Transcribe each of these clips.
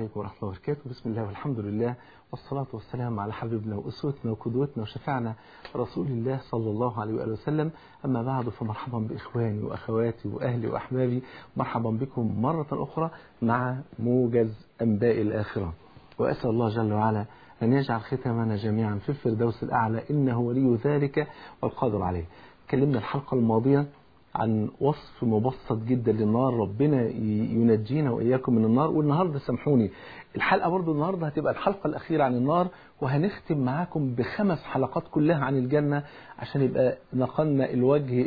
عليكم ورحمة الله وبركاته بسم الله والحمد لله والصلاة والسلام على حبيبنا وأسوتنا وقدوتنا وشفعنا رسول الله صلى الله عليه وآله وسلم أما بعد فمرحبا بإخواني وأخواتي وأهلي وأحبابي مرحبا بكم مرة أخرى مع موجز أنباء الآخرة وأسأل الله جل وعلا أن يجعل ختامنا جميعا في الفردوس الأعلى إنه ولي ذلك والقادر عليه كلمنا الحلقة الماضية عن وصف مبسط جدا للنار ربنا ينجينا وإياكم من النار والنهاردة سامحوني الحلقة برضو النهاردة هتبقى الحلقة الأخيرة عن النار وهنختم معاكم بخمس حلقات كلها عن الجنة عشان يبقى نقلنا الوجه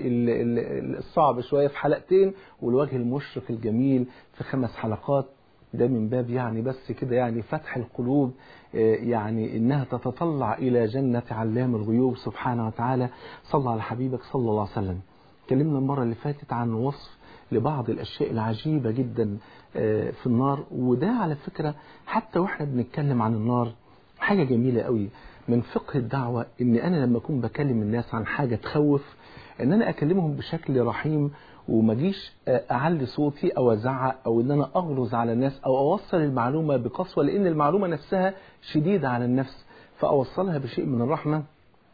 الصعب شوية في حلقتين والوجه المشرق الجميل في خمس حلقات ده من باب يعني بس كده يعني فتح القلوب يعني انها تتطلع الى جنة علام الغيوب سبحانه وتعالى صلى على حبيبك صلى الله عليه وسلم اتكلمنا المرة اللي فاتت عن وصف لبعض الأشياء العجيبة جدا في النار وده على فكرة حتى واحنا بنتكلم عن النار حاجة جميلة قوي من فقه الدعوة ان انا لما اكون بكلم الناس عن حاجة تخوف ان انا اكلمهم بشكل رحيم وما اجيش اعلي صوتي او ازعق او ان انا اغلظ على الناس او اوصل المعلومة بقسوة لان المعلومة نفسها شديدة على النفس فاوصلها بشيء من الرحمة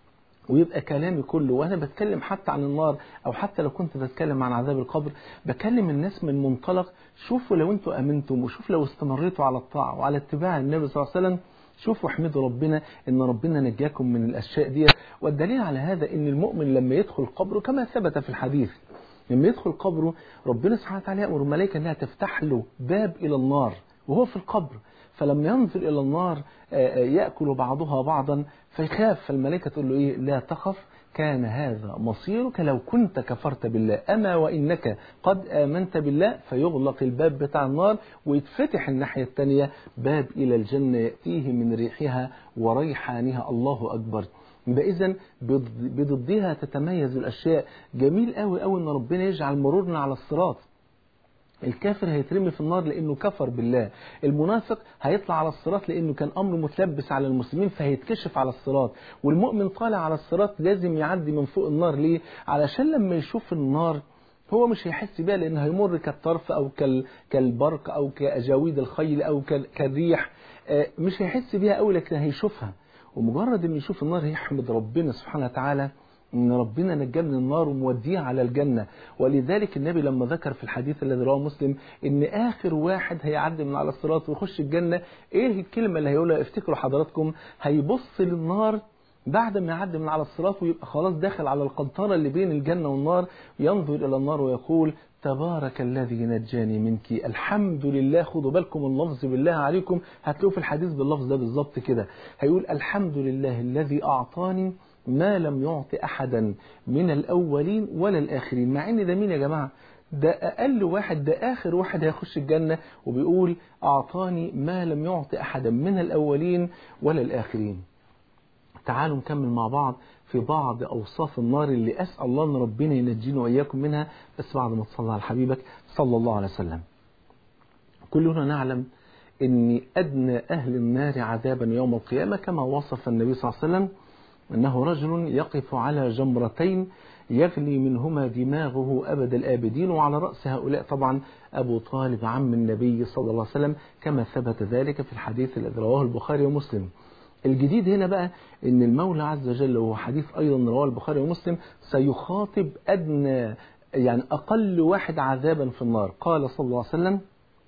ويبقى كلامي كله وانا بتكلم حتى عن النار او حتى لو كنت بتكلم عن عذاب القبر بكلم الناس من منطلق شوفوا لو انتوا امنتم وشوف لو استمريتوا على الطاعه وعلى اتباع النبي صلى الله عليه وسلم شوفوا احمدوا ربنا ان ربنا نجاكم من الاشياء دي والدليل على هذا ان المؤمن لما يدخل قبره كما ثبت في الحديث لما يدخل قبره ربنا سبحانه وتعالى يامر الملائكه انها تفتح له باب الى النار وهو في القبر فلما ينظر إلى النار يأكل بعضها بعضا فيخاف فالملائكة تقول له إيه لا تخف كان هذا مصيرك لو كنت كفرت بالله أما وإنك قد آمنت بالله فيغلق الباب بتاع النار ويتفتح الناحية الثانية باب إلى الجنة يأتيه من ريحها وريحانها الله أكبر يبقى اذا بضدها تتميز الاشياء جميل قوي قوي ان ربنا يجعل مرورنا على الصراط الكافر هيترمي في النار لانه كفر بالله المنافق هيطلع على الصراط لانه كان امر متلبس على المسلمين فهيتكشف على الصراط والمؤمن طالع على الصراط لازم يعدي من فوق النار ليه علشان لما يشوف النار هو مش هيحس بيها لانه هيمر كالطرف او كالبرق او كاجاويد الخيل او كالريح مش هيحس بيها قوي لكن هيشوفها ومجرد انه يشوف النار يحمد ربنا سبحانه وتعالى ان ربنا نجاه من النار وموديه على الجنه ولذلك النبي لما ذكر في الحديث الذي رواه مسلم ان اخر واحد هيعدي من على الصراط ويخش الجنه ايه الكلمه اللي هيقولها افتكروا حضراتكم هيبص للنار بعد ما يعدي من على الصراط ويبقى خلاص داخل على القنطره اللي بين الجنه والنار ينظر الى النار ويقول تبارك الذي نجاني منك الحمد لله خدوا بالكم اللفظ بالله عليكم هتلاقوا في الحديث باللفظ ده بالظبط كده هيقول الحمد لله الذي اعطاني ما لم يعط أحدا من الأولين ولا الآخرين مع إن ده مين يا جماعة ده أقل واحد ده آخر واحد هيخش الجنة وبيقول أعطاني ما لم يعط أحدا من الأولين ولا الآخرين تعالوا نكمل مع بعض في بعض أوصاف النار اللي أسأل الله أن ربنا ينجينا وإياكم منها بس بعد ما تصلى على حبيبك صلى الله عليه وسلم كلنا نعلم أن أدنى أهل النار عذابا يوم القيامة كما وصف النبي صلى الله عليه وسلم أنه رجل يقف على جمرتين يغلي منهما دماغه أبد الآبدين وعلى رأس هؤلاء طبعا أبو طالب عم النبي صلى الله عليه وسلم كما ثبت ذلك في الحديث الذي رواه البخاري ومسلم الجديد هنا بقى ان المولى عز وجل وهو حديث ايضا رواه البخاري ومسلم سيخاطب ادنى يعني اقل واحد عذابا في النار قال صلى الله عليه وسلم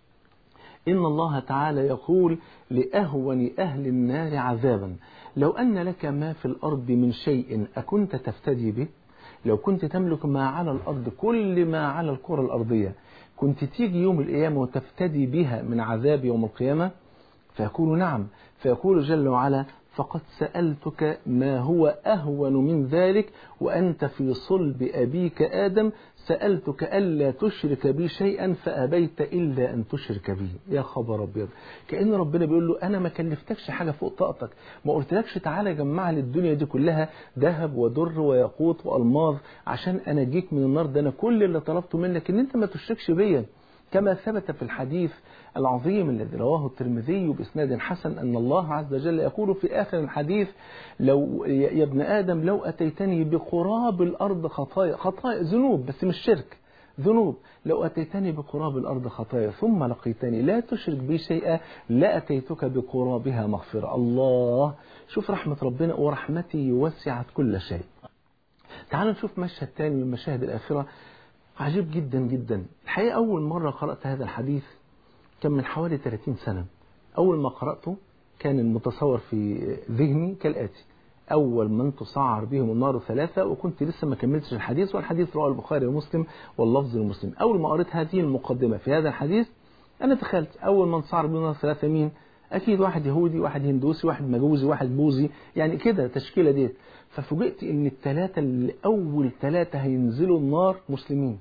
إن الله تعالى يقول لأهون أهل النار عذابا لو أن لك ما في الأرض من شيء أكنت تفتدي به لو كنت تملك ما على الأرض كل ما على الكرة الأرضية كنت تيجي يوم القيامة وتفتدي بها من عذاب يوم القيامة فيقول نعم فيقول جل وعلا فقد سألتك ما هو أهون من ذلك وأنت في صلب أبيك آدم سألتك ألا تشرك بي شيئا فأبيت إلا أن تشرك بي يا خبر أبيض كأن ربنا بيقول له أنا ما كلفتكش حاجة فوق طاقتك ما قلتلكش تعالى جمع لي الدنيا دي كلها ذهب ودر وياقوت وألماظ عشان أنا أجيك من النار ده أنا كل اللي طلبته منك إن أنت ما تشركش بيا كما ثبت في الحديث العظيم الذي رواه الترمذي بإسناد حسن أن الله عز وجل يقول في آخر الحديث لو يا ابن آدم لو أتيتني بقراب الأرض خطايا خطايا ذنوب بس مش شرك ذنوب لو أتيتني بقراب الأرض خطايا ثم لقيتني لا تشرك بي شيئا لأتيتك بقرابها مغفرة الله شوف رحمة ربنا ورحمتي وسعت كل شيء تعالوا نشوف مشهد تاني من مشاهد الآخرة عجيب جدا جدا الحقيقة أول مرة قرأت هذا الحديث كان من حوالي 30 سنة أول ما قرأته كان المتصور في ذهني كالآتي أول من تسعر بهم النار ثلاثة وكنت لسه ما كملتش الحديث والحديث رواه البخاري ومسلم واللفظ المسلم أول ما قريت هذه المقدمة في هذا الحديث أنا تخيلت أول من تسعر بهم النار ثلاثة مين أكيد واحد يهودي واحد هندوسي واحد مجوزي واحد بوذي يعني كده تشكيلة ديت ففوجئت إن الثلاثة اللي أول ثلاثة هينزلوا النار مسلمين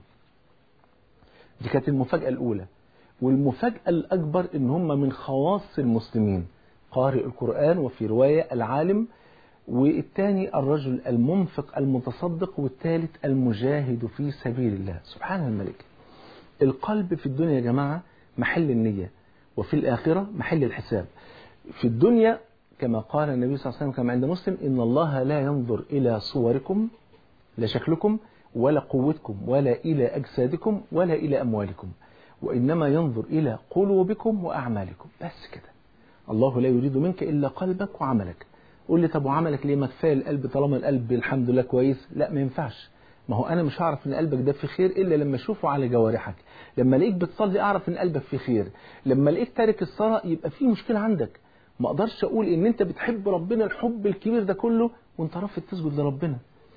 دي كانت المفاجأة الأولى والمفاجأة الأكبر إن هم من خواص المسلمين قارئ القرآن وفي رواية العالم والثاني الرجل المنفق المتصدق والثالث المجاهد في سبيل الله سبحان الملك القلب في الدنيا يا جماعة محل النية وفي الآخرة محل الحساب في الدنيا كما قال النبي صلى الله عليه وسلم كما عند مسلم إن الله لا ينظر إلى صوركم لا شكلكم ولا قوتكم ولا إلى أجسادكم ولا إلى أموالكم وإنما ينظر إلى قلوبكم وأعمالكم بس كده الله لا يريد منك إلا قلبك وعملك قول لي طب وعملك ليه ما كفايه القلب طالما القلب الحمد لله كويس لا ما ينفعش ما هو انا مش هعرف ان قلبك ده في خير الا لما اشوفه على جوارحك لما الاقيك بتصلي اعرف ان قلبك في خير لما الاقيك تارك الصلاه يبقى في مشكله عندك ما اقدرش اقول ان انت بتحب ربنا الحب الكبير ده كله وانت رافض تسجد لربنا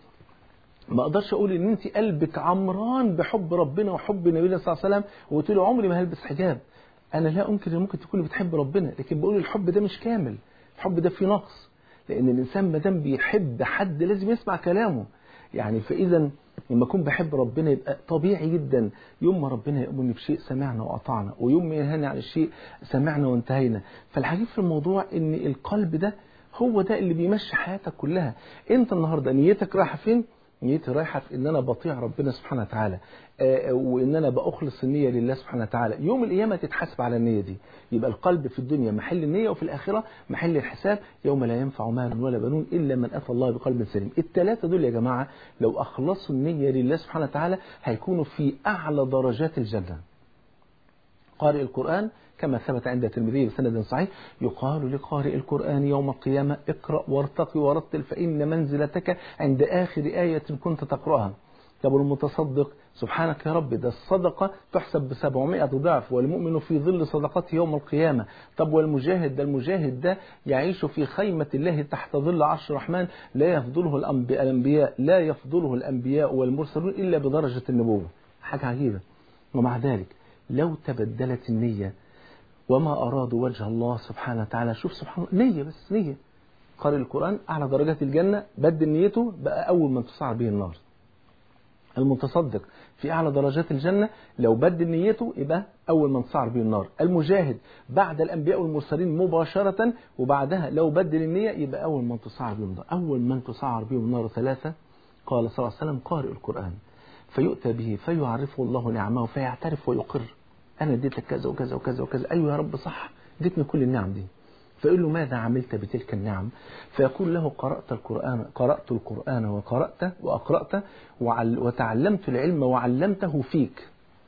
ما اقدرش اقول ان انت قلبك عمران بحب ربنا وحب النبي صلى الله عليه وسلم وقلت له عمري ما هلبس حجاب انا لا انكر ان ممكن تكوني بتحب ربنا لكن بقول الحب ده مش كامل الحب ده فيه نقص لان الانسان ما دام بيحب حد لازم يسمع كلامه يعني فاذا لما اكون بحب ربنا يبقى طبيعي جدا يوم ما ربنا يامرني بشيء سمعنا واطعنا ويوم ما ينهاني عن الشيء سمعنا وانتهينا فالعجيب في الموضوع ان القلب ده هو ده اللي بيمشي حياتك كلها انت النهارده نيتك رايحه فين نيتي رايحه في ان انا بطيع ربنا سبحانه وتعالى آه وان انا باخلص النيه لله سبحانه وتعالى يوم القيامه تتحاسب على النيه دي يبقى القلب في الدنيا محل النيه وفي الاخره محل الحساب يوم لا ينفع مال ولا بنون الا من اتى الله بقلب سليم الثلاثه دول يا جماعه لو اخلصوا النيه لله سبحانه وتعالى هيكونوا في اعلى درجات الجنه قارئ القرآن كما ثبت عند الترمذي بسند صحيح يقال لقارئ القرآن يوم القيامة اقرأ وارتقي ورتل فإن منزلتك عند آخر آية كنت تقرأها طب المتصدق سبحانك يا رب ده الصدقة تحسب بسبعمائة ضعف والمؤمن في ظل صدقته يوم القيامة طب والمجاهد ده المجاهد ده يعيش في خيمة الله تحت ظل عرش الرحمن لا يفضله الأنبياء لا يفضله الأنبياء والمرسلون إلا بدرجة النبوة حاجة عجيبة ومع ذلك لو تبدلت النية وما أرادوا وجه الله سبحانه وتعالى شوف سبحان الله نية بس نية قارئ القرآن أعلى درجات الجنة بدل نيته بقى أول من تسعر به النار المتصدق في أعلى درجات الجنة لو بدل نيته يبقى أول من تسعر به النار المجاهد بعد الأنبياء والمرسلين مباشرة وبعدها لو بدل النية يبقى أول من تسعر به النار أول من تسعر به النار ثلاثة قال صلى الله عليه وسلم قارئ القرآن فيؤتى به فيعرفه الله نعمه فيعترف ويقر أنا اديتك كذا وكذا وكذا وكذا أيوة يا رب صح اديتني كل النعم دي فيقول له ماذا عملت بتلك النعم فيقول له قرأت القرآن قرأت القرآن وقرأت وأقرأت وعل وتعلمت العلم وعلمته فيك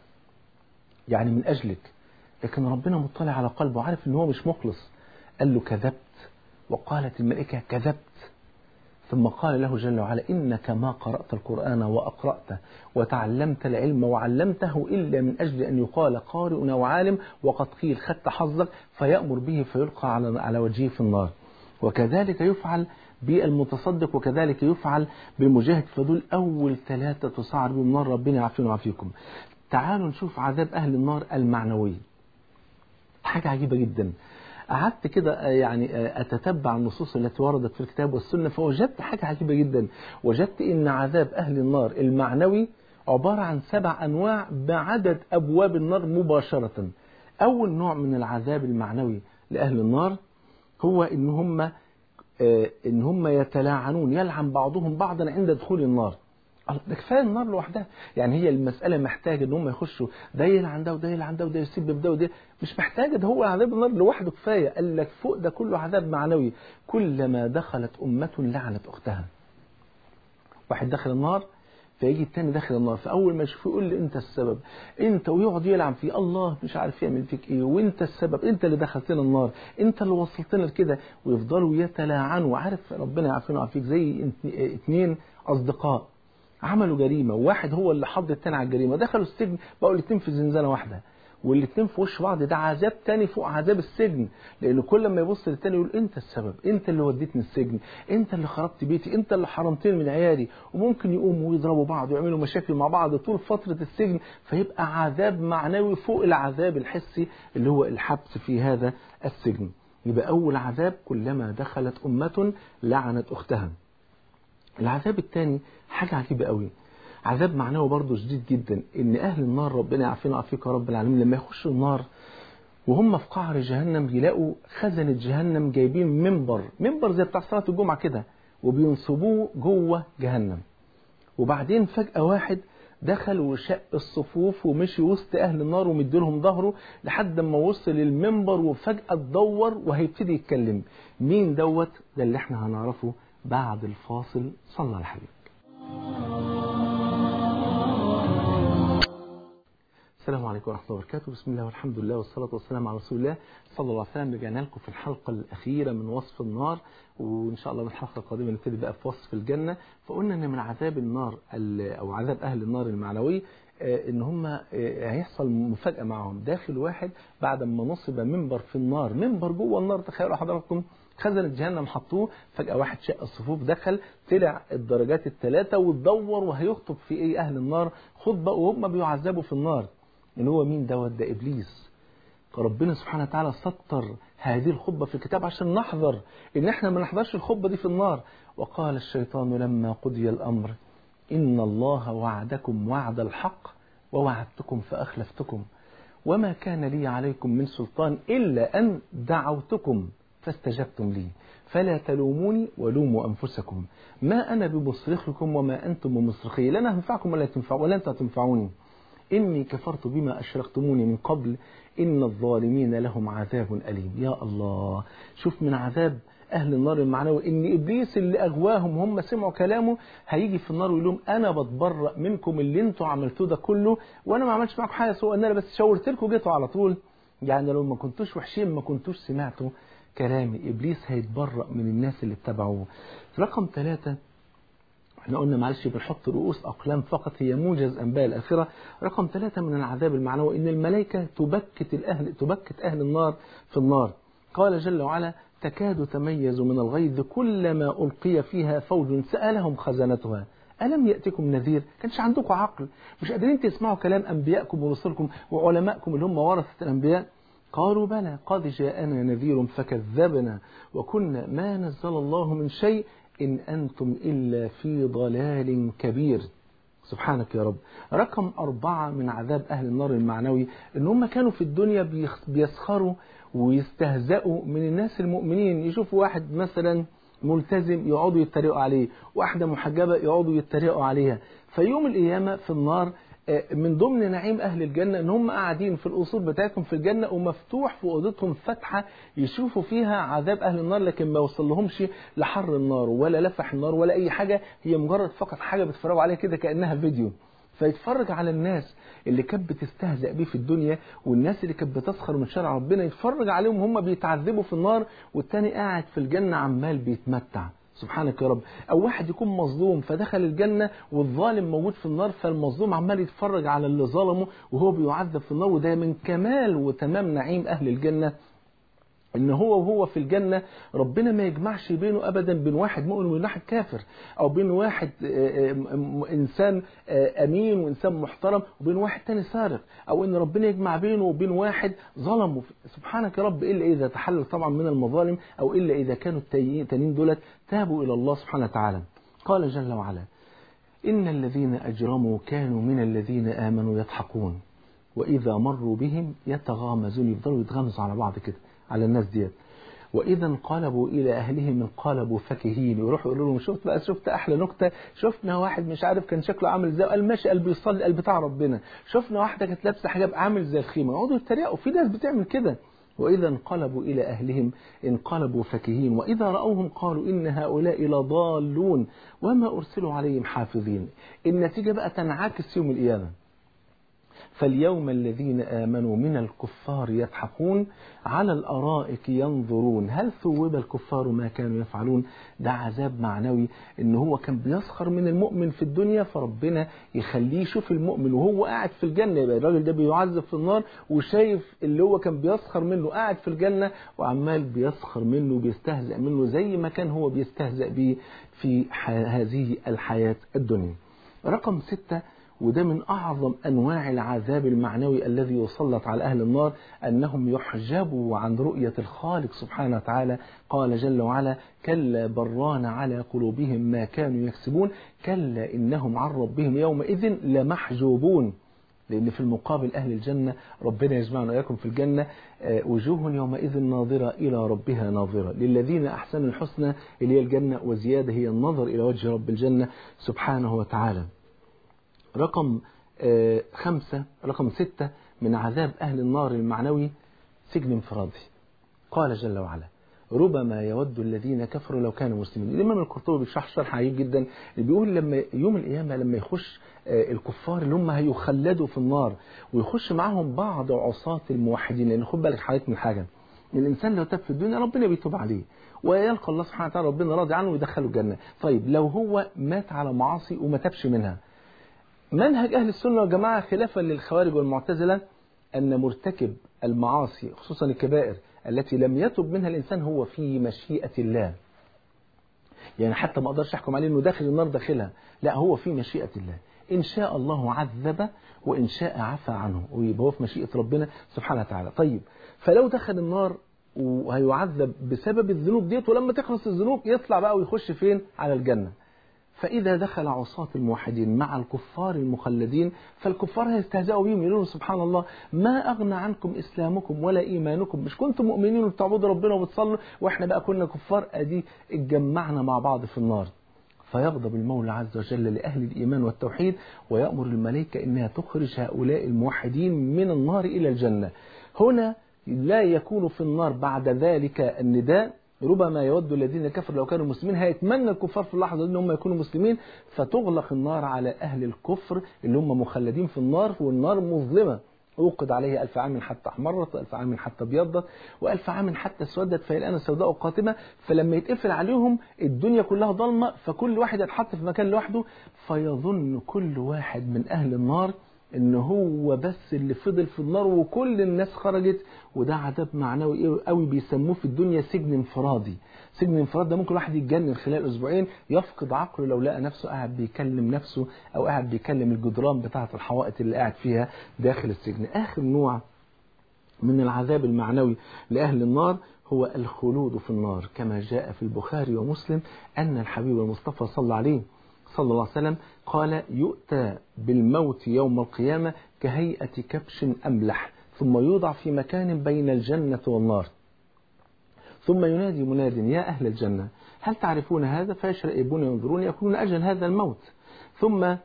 يعني من أجلك لكن ربنا مطلع على قلبه عارف ان هو مش مخلص قال له كذبت وقالت الملائكة كذبت ثم قال له جل وعلا إنك ما قرأت القرآن وأقرأت وتعلمت العلم وعلمته إلا من أجل أن يقال قارئ وعالم وقد قيل خدت حظك فيأمر به فيلقى على على وجهه في النار وكذلك يفعل بالمتصدق وكذلك يفعل بالمجاهد فدول أول ثلاثة تصعر بهم النار ربنا يعافينا ويعافيكم تعالوا نشوف عذاب أهل النار المعنوي حاجة عجيبة جدا قعدت كده يعني أتتبع النصوص التي وردت في الكتاب والسنة فوجدت حاجة عجيبة جدا وجدت إن عذاب أهل النار المعنوي عبارة عن سبع أنواع بعدد أبواب النار مباشرة أول نوع من العذاب المعنوي لأهل النار هو إن هم إن هم يتلاعنون يلعن بعضهم بعضا عند دخول النار ده كفايه النار لوحدها يعني هي المساله محتاجه ان هم يخشوا ده يلعن ده وده يلعن ده وده يسب ده وده مش محتاجه ده هو عذاب النار لوحده كفايه قال لك فوق ده كله عذاب معنوي كلما دخلت امه لعنت اختها واحد دخل النار فيجي التاني داخل النار فاول ما يشوفه يقول لي انت السبب انت ويقعد يلعب فيه الله مش عارف يعمل فيك ايه وانت السبب انت اللي دخلتنا النار انت اللي وصلتنا لكده ويفضلوا يتلاعنوا عارف ربنا يعافينا ويعافيك زي اتنين اصدقاء عملوا جريمه وواحد هو اللي حض التاني على الجريمه دخلوا السجن بقوا الاثنين في زنزانه واحده والاثنين في وش بعض ده عذاب تاني فوق عذاب السجن لان كل ما يبص للتاني يقول انت السبب انت اللي وديتني السجن انت اللي خربت بيتي انت اللي حرمتني من عيالي وممكن يقوموا ويضربوا بعض ويعملوا مشاكل مع بعض طول فتره السجن فيبقى عذاب معنوي فوق العذاب الحسي اللي هو الحبس في هذا السجن يبقى اول عذاب كلما دخلت امه لعنت اختها العذاب الثاني حاجه عجيبه قوي عذاب معنوي برضه شديد جدا ان اهل النار ربنا يعافينا ويعافيك يا رب العالمين لما يخشوا النار وهم في قعر جهنم يلاقوا خزنة جهنم جايبين منبر منبر زي بتاع صلاة الجمعة كده وبينصبوه جوه جهنم وبعدين فجأة واحد دخل وشق الصفوف ومشي وسط أهل النار ومديلهم ظهره لحد ما وصل المنبر وفجأة اتدور وهيبتدي يتكلم مين دوت ده اللي احنا هنعرفه بعد الفاصل صلى على حبيبك السلام عليكم ورحمة الله وبركاته بسم الله والحمد لله والصلاة والسلام على رسول الله صلى الله عليه وسلم رجعنا لكم في الحلقة الأخيرة من وصف النار وإن شاء الله من الحلقة القادمة نبتدي بقى في وصف الجنة فقلنا إن من عذاب النار أو عذاب أهل النار المعنوي إن هم هيحصل مفاجأة معهم داخل واحد بعد ما نصب منبر في النار منبر جوه النار تخيلوا حضراتكم خزنة جهنم حطوه فجأة واحد شق الصفوف دخل طلع الدرجات الثلاثة وتدور وهيخطب في ايه أهل النار خطبة وهم بيعذبوا في النار ان هو مين دوت ده ابليس فربنا سبحانه وتعالى سطر هذه الخطبة في الكتاب عشان نحذر ان احنا ما نحضرش الخطبة دي في النار وقال الشيطان لما قضي الامر ان الله وعدكم وعد الحق ووعدتكم فاخلفتكم وما كان لي عليكم من سلطان الا ان دعوتكم فاستجبتم لي فلا تلوموني ولوموا انفسكم ما انا بمصرخكم وما انتم بمصرخي لا انا هنفعكم ولا تنفع ولا انتم تنفعوني إني كفرت بما أشركتموني من قبل إن الظالمين لهم عذاب أليم يا الله شوف من عذاب أهل النار المعنوي إن إبليس اللي أغواهم هم سمعوا كلامه هيجي في النار ويقول لهم أنا بتبرأ منكم اللي أنتوا عملتوه ده كله وأنا ما عملتش معاكم حاجة سوء أن أنا بس شاورت لكم جيتوا على طول يعني لو ما كنتوش وحشين ما كنتوش سمعتوا كلامي إبليس هيتبرأ من الناس اللي اتبعوه رقم ثلاثة احنا قلنا معلش بنحط رؤوس أقلام فقط هي موجز أنباء الآخرة رقم ثلاثة من العذاب المعنوي إن الملائكة تبكت الأهل تبكت أهل النار في النار قال جل وعلا تكاد تميز من الغيظ كلما ألقي فيها فوج سألهم خزنتها ألم يأتكم نذير كانش عندكم عقل مش قادرين تسمعوا كلام أنبيائكم ورسلكم وعلمائكم اللي هم ورثة الأنبياء قالوا بلى قد جاءنا نذير فكذبنا وكنا ما نزل الله من شيء إن أنتم إلا في ضلال كبير سبحانك يا رب رقم أربعة من عذاب أهل النار المعنوي إن هم كانوا في الدنيا بيسخروا ويستهزئوا من الناس المؤمنين يشوفوا واحد مثلا ملتزم يقعدوا يتريقوا عليه واحدة محجبة يقعدوا يتريقوا عليها فيوم القيامة في النار من ضمن نعيم أهل الجنة إن هم قاعدين في الأصول بتاعتهم في الجنة ومفتوح في أوضتهم فتحة يشوفوا فيها عذاب أهل النار لكن ما يوصل لهمش لحر النار ولا لفح النار ولا أي حاجة هي مجرد فقط حاجة بتفرجوا عليها كده كأنها فيديو فيتفرج على الناس اللي كانت بتستهزأ بيه في الدنيا والناس اللي كانت بتسخر من شرع ربنا يتفرج عليهم هم بيتعذبوا في النار والتاني قاعد في الجنة عمال بيتمتع سبحانك يا رب او واحد يكون مظلوم فدخل الجنة والظالم موجود في النار فالمظلوم عمال يتفرج على اللي ظلمه وهو بيعذب في النار وده من كمال وتمام نعيم اهل الجنة ان هو وهو في الجنة ربنا ما يجمعش بينه ابدا بين واحد مؤمن وبين واحد كافر او بين واحد انسان امين وانسان محترم وبين واحد تاني سارق او ان ربنا يجمع بينه وبين واحد ظلم سبحانك يا رب الا اذا تحلل طبعا من المظالم او الا اذا كانوا التانيين دولت تابوا الى الله سبحانه وتعالى قال جل وعلا ان الذين اجرموا كانوا من الذين امنوا يضحكون واذا مروا بهم يتغامزون يفضلوا يتغامزوا على بعض كده على الناس ديت واذا انقلبوا الى اهلهم انقلبوا فكهين ويروحوا يقولوا لهم شفت بقى شفت احلى نكته شفنا واحد مش عارف كان شكله عامل ازاي قال ماشي قال بيصلي قال بتاع ربنا شفنا واحده كانت لابسه حجاب عامل زي الخيمه يقعدوا يتريقوا في ناس بتعمل كده وإذا انقلبوا إلى أهلهم انقلبوا فكهين وإذا رأوهم قالوا إن هؤلاء لضالون وما أرسلوا عليهم حافظين النتيجة بقى تنعكس يوم القيامة فاليوم الذين آمنوا من الكفار يضحكون على الأرائك ينظرون هل ثوب الكفار ما كانوا يفعلون ده عذاب معنوي إن هو كان بيسخر من المؤمن في الدنيا فربنا يخليه يشوف المؤمن وهو قاعد في الجنة يبقى الراجل ده بيعذب في النار وشايف اللي هو كان بيسخر منه قاعد في الجنة وعمال بيسخر منه وبيستهزأ منه زي ما كان هو بيستهزأ بيه في هذه الحياة الدنيا رقم ستة وده من أعظم أنواع العذاب المعنوي الذي يسلط على أهل النار أنهم يحجبوا عن رؤية الخالق سبحانه وتعالى قال جل وعلا كلا بران على قلوبهم ما كانوا يكسبون كلا إنهم عن ربهم يومئذ لمحجوبون لأن في المقابل أهل الجنة ربنا يجمعنا وإياكم في الجنة وجوه يومئذ ناظرة إلى ربها ناظرة للذين أحسنوا الحسنى اللي هي الجنة وزيادة هي النظر إلى وجه رب الجنة سبحانه وتعالى رقم خمسة رقم ستة من عذاب أهل النار المعنوي سجن انفرادي قال جل وعلا ربما يود الذين كفروا لو كانوا مسلمين الإمام القرطبي بيشرح شرح عجيب جدا اللي بيقول لما يوم القيامة لما يخش الكفار اللي هم هيخلدوا في النار ويخش معاهم بعض عصاة الموحدين لأن خد بالك حضرتك من حاجة الإنسان لو تاب في الدنيا ربنا بيتوب عليه ويلقى الله سبحانه وتعالى ربنا راضي عنه ويدخله الجنة طيب لو هو مات على معاصي وما تابش منها منهج أهل السنة والجماعة خلافا للخوارج والمعتزلة أن مرتكب المعاصي خصوصا الكبائر التي لم يتب منها الإنسان هو في مشيئة الله يعني حتى ما أقدرش أحكم عليه أنه داخل النار داخلها لا هو في مشيئة الله إن شاء الله عذب وإن شاء عفى عنه ويبقى هو في مشيئة ربنا سبحانه وتعالى طيب فلو دخل النار وهيعذب بسبب الذنوب ديت ولما تخلص الذنوب يطلع بقى ويخش فين على الجنة فإذا دخل عصاة الموحدين مع الكفار المخلدين فالكفار هيستهزئوا بهم يقولون سبحان الله ما أغنى عنكم إسلامكم ولا إيمانكم مش كنتم مؤمنين وبتعبدوا ربنا وبتصلوا وإحنا بقى كنا كفار أدي اتجمعنا مع بعض في النار فيغضب المولى عز وجل لأهل الإيمان والتوحيد ويأمر الملائكة إنها تخرج هؤلاء الموحدين من النار إلى الجنة هنا لا يكون في النار بعد ذلك النداء ربما يود الذين كفروا لو كانوا مسلمين هيتمنى الكفار في اللحظة دي ان هم يكونوا مسلمين فتغلق النار على أهل الكفر اللي هم مخلدين في النار والنار مظلمة أوقد عليه ألف عام حتى أحمرت وألف عام حتى ابيضت وألف عام حتى اسودت فهي الآن سوداء قاتمة فلما يتقفل عليهم الدنيا كلها ضلمة فكل واحد يتحط في مكان لوحده فيظن كل واحد من أهل النار ان هو بس اللي فضل في النار وكل الناس خرجت وده عذاب معنوي قوي بيسموه في الدنيا سجن انفرادي سجن انفراد ده ممكن واحد يتجنن خلال اسبوعين يفقد عقله لو لقى نفسه قاعد بيكلم نفسه او قاعد بيكلم الجدران بتاعه الحوائط اللي قاعد فيها داخل السجن اخر نوع من العذاب المعنوي لاهل النار هو الخلود في النار كما جاء في البخاري ومسلم ان الحبيب المصطفى صلى عليه صلى الله عليه وسلم قال يؤتى بالموت يوم القيامة كهيئة كبش أملح ثم يوضع في مكان بين الجنة والنار ثم ينادي مناد يا أهل الجنة هل تعرفون هذا فيشرئبون ينظرون يقولون أجل هذا الموت ثم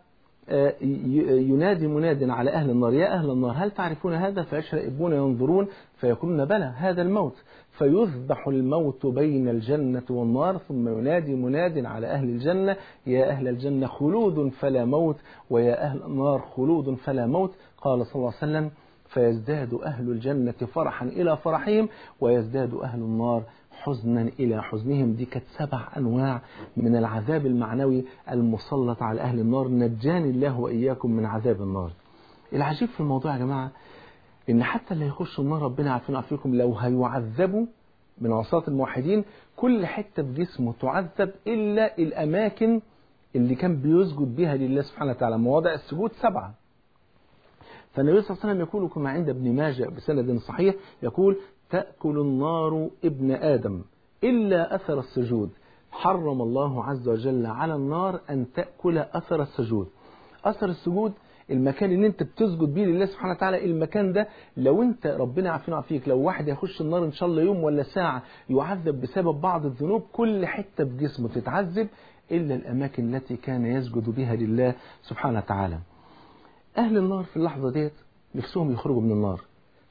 ينادي مناد على أهل النار يا أهل النار هل تعرفون هذا فيشرئبون ينظرون فيقولون بلى هذا الموت فيذبح الموت بين الجنة والنار ثم ينادي مناد على أهل الجنة يا أهل الجنة خلود فلا موت ويا أهل النار خلود فلا موت قال صلى الله عليه وسلم فيزداد أهل الجنة فرحا إلى فرحهم ويزداد أهل النار حزنا إلى حزنهم دي كانت سبع أنواع من العذاب المعنوي المسلط على أهل النار نجاني الله وإياكم من عذاب النار العجيب في الموضوع يا جماعة إن حتى اللي يخشوا النار ربنا عارفين عارفيكم لو هيعذبوا من عصاة الموحدين كل حتة في جسمه تعذب إلا الأماكن اللي كان بيسجد بها لله سبحانه وتعالى مواضع السجود سبعة فالنبي صلى الله عليه وسلم يقول كما عند ابن ماجه بسند صحيح يقول تأكل النار ابن آدم إلا أثر السجود حرم الله عز وجل على النار أن تأكل أثر السجود أثر السجود المكان اللي انت بتسجد بيه لله سبحانه وتعالى المكان ده لو انت ربنا عافينا وعافيك لو واحد يخش النار ان شاء الله يوم ولا ساعة يعذب بسبب بعض الذنوب كل حتة في جسمه تتعذب إلا الأماكن التي كان يسجد بها لله سبحانه وتعالى أهل النار في اللحظة ديت نفسهم يخرجوا من النار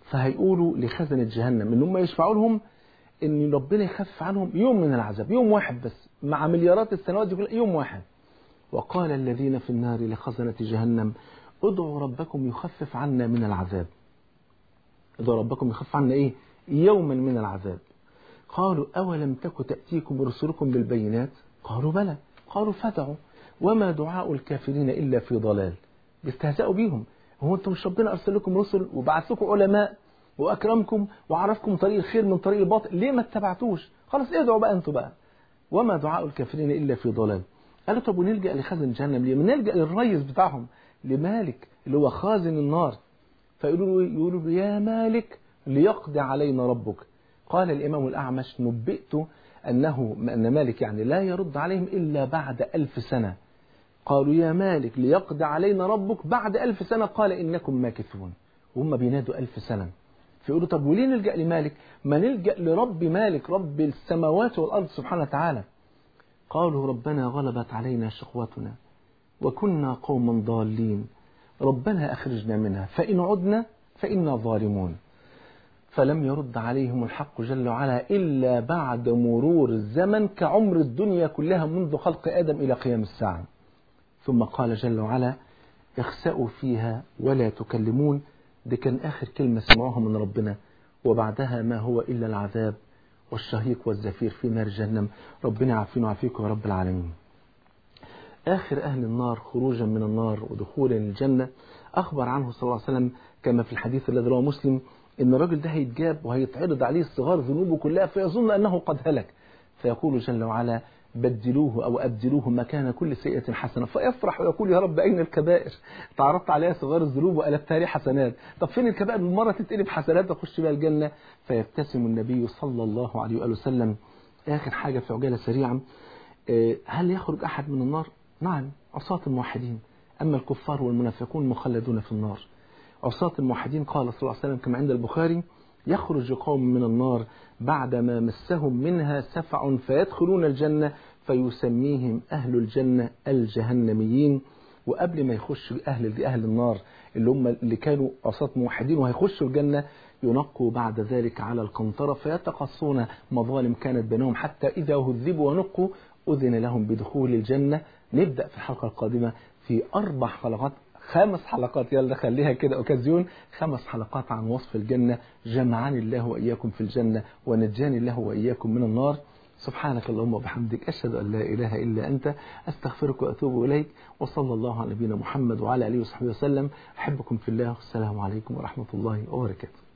فهيقولوا لخزنة جهنم ان هم يشفعوا لهم ان ربنا يخفف عنهم يوم من العذاب يوم واحد بس مع مليارات السنوات دي كلها يوم واحد وقال الذين في النار لخزنة جهنم ادعوا ربكم يخفف عنا من العذاب ادعوا ربكم يخفف عنا ايه يوما من العذاب قالوا أولم تك تأتيكم رسلكم بالبينات قالوا بلى قالوا فدعوا وما دعاء الكافرين إلا في ضلال بيستهزئوا بيهم هو انتم مش ربنا أرسل لكم رسل وبعث لكم علماء وأكرمكم وعرفكم طريق الخير من طريق الباطل ليه ما اتبعتوش خلاص ادعوا بقى انتوا بقى وما دعاء الكافرين إلا في ضلال قالوا طب ونلجأ لخازن جهنم ليه نلجأ للريس بتاعهم لمالك اللي هو خازن النار فيقولوا له يقولوا له يا مالك ليقضي علينا ربك قال الإمام الأعمش نبئت أنه أن مالك يعني لا يرد عليهم إلا بعد ألف سنة قالوا يا مالك ليقضي علينا ربك بعد ألف سنة قال إنكم ماكثون وهم بينادوا ألف سنة فيقولوا طب وليه نلجأ لمالك ما نلجأ لرب مالك رب السماوات والأرض سبحانه وتعالى قالوا ربنا غلبت علينا شقوتنا وكنا قوما ضالين ربنا أخرجنا منها فإن عدنا فإنا ظالمون فلم يرد عليهم الحق جل وعلا إلا بعد مرور الزمن كعمر الدنيا كلها منذ خلق آدم إلى قيام الساعة ثم قال جل وعلا اخسأوا فيها ولا تكلمون دي كان آخر كلمة سمعوها من ربنا وبعدها ما هو إلا العذاب والشهيق والزفير في نار جهنم ربنا يعافينا ويعافيكم يا رب العالمين آخر أهل النار خروجا من النار ودخولا الجنة أخبر عنه صلى الله عليه وسلم كما في الحديث الذي رواه مسلم إن الرجل ده هيتجاب وهيتعرض عليه صغار ذنوبه كلها فيظن أنه قد هلك فيقول جل وعلا بدلوه أو أبدلوه مكان كل سيئة حسنة فيفرح ويقول يا رب أين الكبائر تعرضت عليها صغار الذنوب وقلبتها لي حسنات طب فين الكبائر بالمرة تتقلب حسنات وأخش بها الجنة فيبتسم النبي صلى الله عليه وآله وسلم آخر حاجة في عجالة سريعا هل يخرج أحد من النار نعم عصاة الموحدين أما الكفار والمنافقون مخلدون في النار عصاة الموحدين قال صلى الله عليه وسلم كما عند البخاري يخرج قوم من النار بعدما مسهم منها سفع فيدخلون الجنة فيسميهم أهل الجنة الجهنميين وقبل ما يخشوا أهل أهل النار اللي هم اللي كانوا عصاة موحدين وهيخشوا الجنة ينقوا بعد ذلك على القنطرة فيتقصون مظالم كانت بينهم حتى إذا هذبوا ونقوا أذن لهم بدخول الجنة نبدأ في الحلقة القادمة في أربع حلقات خمس حلقات يلا خليها كده أوكازيون خمس حلقات عن وصف الجنة جمعني الله وإياكم في الجنة ونجاني الله وإياكم من النار سبحانك اللهم وبحمدك أشهد أن لا إله إلا أنت أستغفرك وأتوب إليك وصلى الله على نبينا محمد وعلى آله وصحبه وسلم أحبكم في الله والسلام عليكم ورحمة الله وبركاته